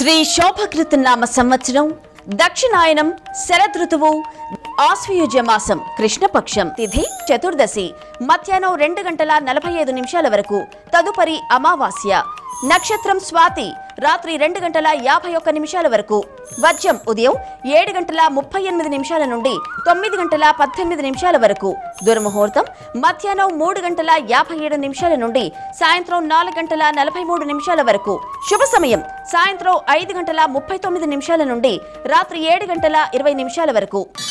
శ్రీ శోభకృత నామ సంవత్సరం దక్షిణాయనం శరదృతువు ఆశ్వయుజ మాసం కృష్ణపక్షం తిథి చతుర్దశి మధ్యాహ్నం రెండు గంటల నలభై ఐదు నిమిషాల వరకు తదుపరి అమావాస్య నక్షత్రం స్వాతి రాత్రి రెండు గంటల యాభై ఒక్క నిమిషాల వరకు వర్జం ఉదయం ఏడు గంటల ముప్పై ఎనిమిది నిమిషాల నుండి తొమ్మిది గంటల పద్దెనిమిది నిమిషాల వరకు దుర్ముహూర్తం మధ్యాహ్నం మూడు గంటల యాభై ఏడు నిమిషాల నుండి సాయంత్రం నాలుగు గంటల నలభై మూడు నిమిషాల వరకు శుభ సమయం సాయంత్రం ఐదు గంటల ముప్పై తొమ్మిది నిమిషాల నుండి రాత్రి ఏడు గంటల ఇరవై నిమిషాల వరకు